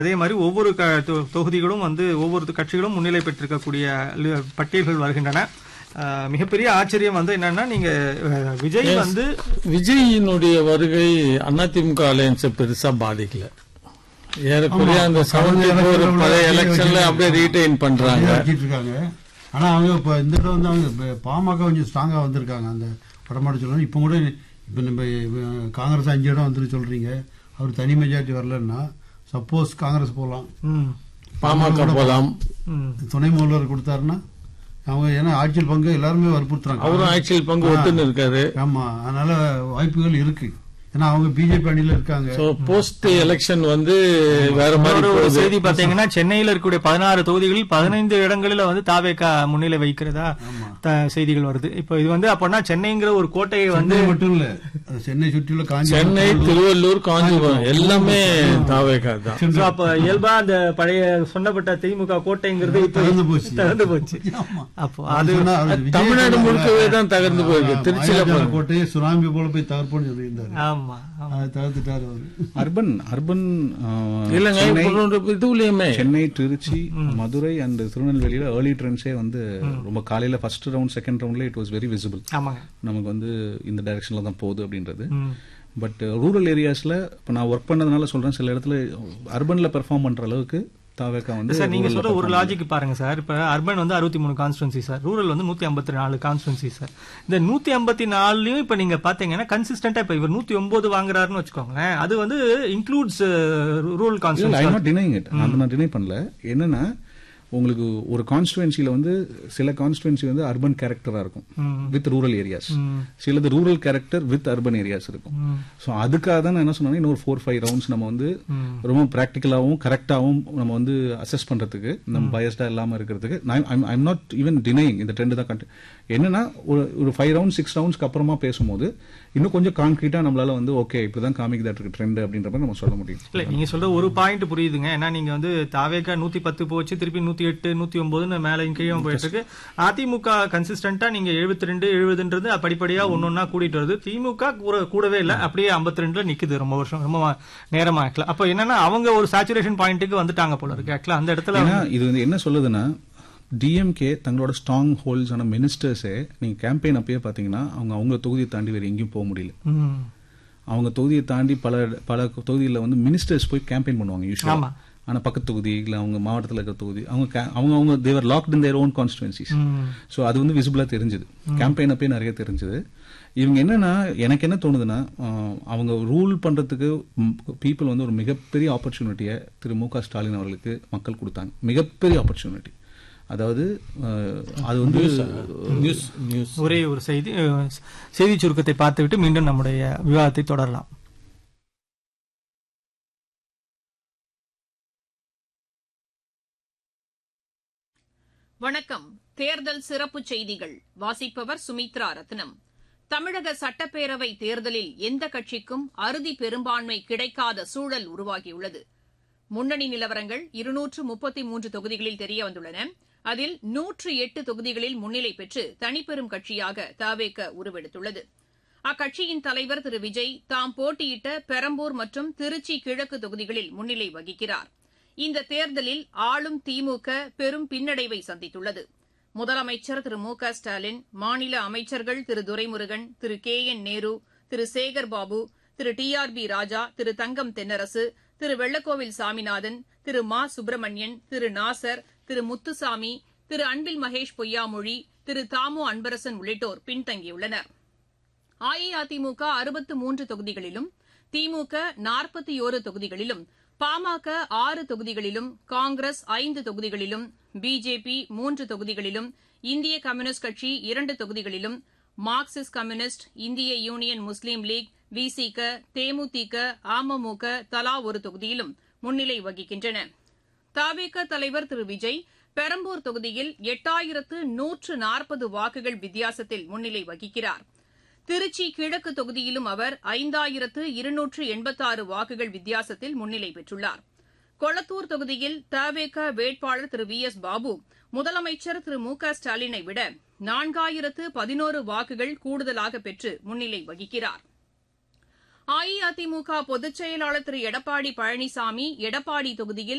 அதே மாதிரி ஒவ்வொரு க- தொ- தொகுதிகளும் வந்து ஒவ்வொரு கட்சிகளும் முன்னிலை பெற்றிருக்கக்கூடிய லி- பட்டியல்கள் வருகின்றன அஹ், மிகப்பெரிய ஆச்சரியம் வந்து என்னன்னா நீங்க அஹ், விஜய் வந்து விஜயினுடைய வருகை அதிமுக அலையன்ஸை பெருசா பாதிக்கல ஏறக்குறைய அந்த செவன்டி ஃபோர் பழைய எலெக்ஷன்ல அப்படியே ரீடைன் பண்றாங்க வச்சிட்டு இருக்காங்க ஆனா அவங்க இப்ப இந்த தடவை வந்து அவங்க இப்ப பாமக கொஞ்சம் ஸ்ட்ராங்கா வந்திருக்காங்க அந்த வடமாடு சொல்லணும் இப்ப கூட இப்ப நம்ம அஹ், காங்கிரஸ் அஞ்சு இடம் வந்துட்டு சொல்றீங்க அவர் தனி மெஜாரிட்டி வரலன்னா சப்போஸ் காங்கிரஸ் போகலாம் ம், பாமக போலாம் ம், துணை முதல்வர் கொடுத்தாருன்னா அவங்க ஏன்னா ஆட்சியில் பங்கு எல்லாருமே வற்புறுத்துறாங்க அவரும் ஆட்சியில் பங்கு ஒத்துன்னு இருக்காரு ஆமா அதனால வாய்ப்புகள் இருக்கு ஏன்னா அவங்க பிஜேபி அணியில இருக்காங்க சோ போஸ்ட் எலெக்ஷன் வந்து வேற மாதிரி இன்னொரு ஒரு போகுது. செய்தி பாத்தீங்கன்னா சென்னையில இருக்கக்கூடிய பதினாறு தொகுதிகளில் பதினைந்து இடங்களில வந்து தாவேக்கா முன்னிலை வைக்கிறதா த- செய்திகள் வருது இப்போ இது வந்து அப்போனா சென்னைங்கிற ஒரு கோட்டையை வந்து சென்னை மட்டும் இல்ல அது சென்னை சுற்றியுள்ள காஞ்சி சென்னை திருவள்ளூர் காஞ்சிபுரம் எல்லாமே தாவேக்கா தான் So, அப்ப இயல்பா அந்த பழைய சொன்னப்பட்ட திமுக கோட்டைங்கிறது இப்ப தகர்ந்து போச்சு. தகர்ந்து போச்சு ஆமா. அப்போ அது அது சொன்னா அவர் விஜய் தமிழ்நாடு சொன்னார்ல, முழுக்கவே தான் தகர்ந்து போயிருக்கு. ஆமா, திருச்சியில மாயாஜால பாருங்க. கோட்டையை சுனாமி போல போய் தகர்ப்போன்னு சொல்லியிருந்தாரு ஆமா ஆமா. அதை தகர்த்துட்டாரு அவரு அர்பன் அர்பன் இல்லங்க சென்னை இப்போ ஒரு இதுலயுமே சென்னை திருச்சி மதுரை அண்ட் திருநெல்வேலியில ஏர்லி ட்ரெண்ட்ஸே வந்து ரொம்ப காலையில ஃபர்ஸ்ட் ரவுண்ட் செகண்ட் ரவுண்ட்ல இட் வாஸ் வெரி விசிபிள் ஆமாங்க நமக்கு வந்து இந்த டைரக்ஷன்ல தான் போகுது அப்படின்றது ம். பட் ரூரல் ஏரியாஸ்ல இப்போ நான் ஒர்க் பண்ணதுனால சொல்றேன் சில இடத்துல அர்பன்ல பெர்ஃபார்ம் பண்ற அளவுக்கு தாவேக்கா வந்து சார் நீங்க rural ல சொல்ற ஒரு perform லாஜிக் பாருங்க சார் இப்ப அர்பன் வந்து அறுபத்தி மூணு கான்ஸ்டுவன்சி சார் ரூரல் வந்து நூத்தி ஐம்பத்தி நாலு கான்ஸ்டுவன்சி சார் இந்த நூத்தி ஐம்பத்தி நாலுலயும் இப்ப நீங்க பாத்தீங்கன்னா கன்சிஸ்டன்டா இப்ப இவர் நூத்தி ஒன்பது வாங்குறாருன்னு வச்சுக்கோங்களேன் அது வந்து இன்க்ளூட்ஸ் ரூரல் இல்ல I constituency not denying it அது நான் டினை பண்ணல என்னன்னா உங்களுக்கு ஒரு கான்ஸ்டுவன்சில வந்து சில கான்ஸ்டுவன்சி வந்து அர்பன் கேரக்டரா இருக்கும் வித் ரூரல் ஏரியாஸ் சிலது rural character with urban areas இருக்கும் ஸோ அதுக்காக தான் நான் என்ன சொன்னேன் இன்னொரு ஃபோர் ஃபைவ் ரவுண்ட்ஸ் நம்ம வந்து ரொம்ப ப்ராக்டிக்கலாகவும் கரெக்டாகவும் நம்ம வந்து அசஸ் பண்றதுக்கு நம்ம பயஸ்டா இல்லாம இருக்கிறதுக்கு ஐம் நாட் ஈவன் டினைங் இந்த ட்ரெண்ட் தான் கண்டு என்னன்னா ஒரு ஒரு ஃபைவ் ரவுண்ட் சிக்ஸ் ரவுண்ட்ஸ்க்கு அப்புறமா பேசும்போது இன்னும் கொஞ்சம் கான்கிரீட்டா நம்மளால வந்து ஓகே இப்படிதான் காமிக்குதா இருக்கு ட்ரெண்ட் அப்படின்ற மாதிரி நம்ம சொல்ல முடியும் இல்ல நீங்க சொல்ற ஒரு பாயிண்ட் புரியுதுங்க ஏன்னா நீங்க வந்து தாவேக்கா நூத்தி பத்து போச்சு திருப்பி நூத்தி எட்டு நூத்தி ஒன்பதுன்னு மேல கீழே போயிட்டு இருக்கு அதிமுக கன்சிஸ்டன்டா நீங்க எழுபத்தி ரெண்டு எழுபதுன்றது படிப்படியா ஒன்னொன்னா கூட்டிட்டு வருது திமுக கூட- கூடவே இல்ல அப்படியே 52 ரெண்டுல நிக்குது ரொம்ப வருஷம் ரொம்ப நேரமா ஆக்கல அப்ப என்னன்னா அவங்க ஒரு சாச்சுரேஷன் பாயிண்ட்டுக்கு வந்துட்டாங்க போல இருக்கு ஆக்சுவலா அந்த இடத்துல ஏன்னா இது வந்து என்ன சொல்லுதுன்னா டிஎம்கே தங்களோட ஸ்ட்ராங் ஹோல்ஸான மினிஸ்டர்ஸே நீங்க கேம்பெயின் அப்பயே பாத்தீங்கன்னா அவங்க அவங்க தொகுதியை தாண்டி வேற எங்கேயும் போக முடியல ம். அவங்க தொகுதியை தாண்டி பல பல தொகுதியில் வந்து மினிஸ்டர்ஸ் போய் கேம்பெயின் பண்ணுவாங்க யூஸ்வலா ஆமா. ஆனா பக்கத்து தொகுதி இல்ல அவங்க மாவட்டத்தில் இருக்கிற தொகுதி அவங்க ca- அவங்க அவங்க they're locked in their own constituencies ம். ஸோ அது வந்து விசிபிளா தெரிஞ்சது கேம்பெயின் அப்பயே நிறைய தெரிஞ்சது இவங்க என்னன்னா எனக்கு என்ன தோணுதுன்னா ஆஹ், அவங்க ரூல் பண்றதுக்கு பீப்புள் வந்து ஒரு மிகப்பெரிய ஆப்பர்ச்சுனிட்டியை திரு மு க ஸ்டாலின் அவர்களுக்கு மக்கள் கொடுத்தாங்க மிகப்பெரிய ஆப்பர்ச்சுனிட்டி அதாவது ஆஹ், அது வந்து நியூஸ் நியூஸ் ஒரே ஒரு செய்தி அஹ், செய்தி சுருக்கத்தை பார்த்துவிட்டு மீண்டும் நம்முடைய விவாதத்தை தொடரலாம் வணக்கம் தேர்தல் சிறப்பு செய்திகள் வாசிப்பவர் சுமித்ரா ரத்னம் தமிழக சட்டப்பேரவை தேர்தலில் எந்த கட்சிக்கும் அறுதி பெரும்பான்மை கிடைக்காத சூழல் உருவாகியுள்ளது முன்னணி நிலவரங்கள் இருநூற்று முப்பத்தி மூன்று தொகுதிகளில் தெரியவந்துள்ளன அதில் நூற்று எட்டு தொகுதிகளில் முன்னிலை பெற்று தனிப்பெரும் கட்சியாக தவேக உருவெடுத்துள்ளது அக்கட்சியின் தலைவர் திரு விஜய் தாம் போட்டியிட்ட பெரம்பூர் மற்றும் திருச்சி கிழக்கு தொகுதிகளில் முன்னிலை வகிக்கிறார் இந்த தேர்தலில் ஆளும் திமுக பெரும் பின்னடைவை சந்தித்துள்ளது முதலமைச்சர் திரு மு க ஸ்டாலின் மாநில அமைச்சர்கள் திரு துரைமுருகன் திரு கே என் நேரு திரு சேகர் பாபு திரு டி ஆர் பி ராஜா திரு தங்கம் தென்னரசு திரு வெள்ளக்கோவில் சாமிநாதன் திரு மா சுப்பிரமணியன் திரு நாசர் திரு முத்துசாமி திரு அன்பில் மகேஷ் பொய்யாமொழி திரு தாமு அன்பரசன் உள்ளிட்டோர் பின்தங்கியுள்ளனர் அஇஅதிமுக அறுபத்து மூன்று தொகுதிகளிலும் திமுக நாற்பத்தி ஓரு தொகுதிகளிலும் பாமக ஆறு தொகுதிகளிலும் காங்கிரஸ் ஐந்து தொகுதிகளிலும் பிஜேபி மூன்று தொகுதிகளிலும் இந்திய கம்யூனிஸ்ட் கட்சி இரண்டு தொகுதிகளிலும் மார்க்சிஸ்ட் கம்யூனிஸ்ட் இந்திய யூனியன் முஸ்லீம் லீக் விசிக தேமுதிக அமமுக தலா ஒரு தொகுதியிலும் முன்னிலை வகிக்கின்றன தவிக தலைவர் திரு விஜய் பெரம்பூர் தொகுதியில் எட்டாயிரத்து நூற்று நாற்பது வாக்குகள் வித்தியாசத்தில் முன்னிலை வகிக்கிறார் திருச்சி கிழக்கு தொகுதியிலும் அவர் ஐந்தாயிரத்து இருநூற்று எண்பத்தாறு வாக்குகள் வித்தியாசத்தில் முன்னிலை பெற்றுள்ளார் கொளத்தூர் தொகுதியில் தவேக வேட்பாளர் திரு வி எஸ் பாபு முதலமைச்சர் திரு மு க ஸ்டாலினை விட நான்காயிரத்து பதினோரு வாக்குகள் கூடுதலாக பெற்று முன்னிலை வகிக்கிறார் அஇஅதிமுக பொதுச் செயலாளர் திரு எடப்பாடி பழனிசாமி எடப்பாடி தொகுதியில்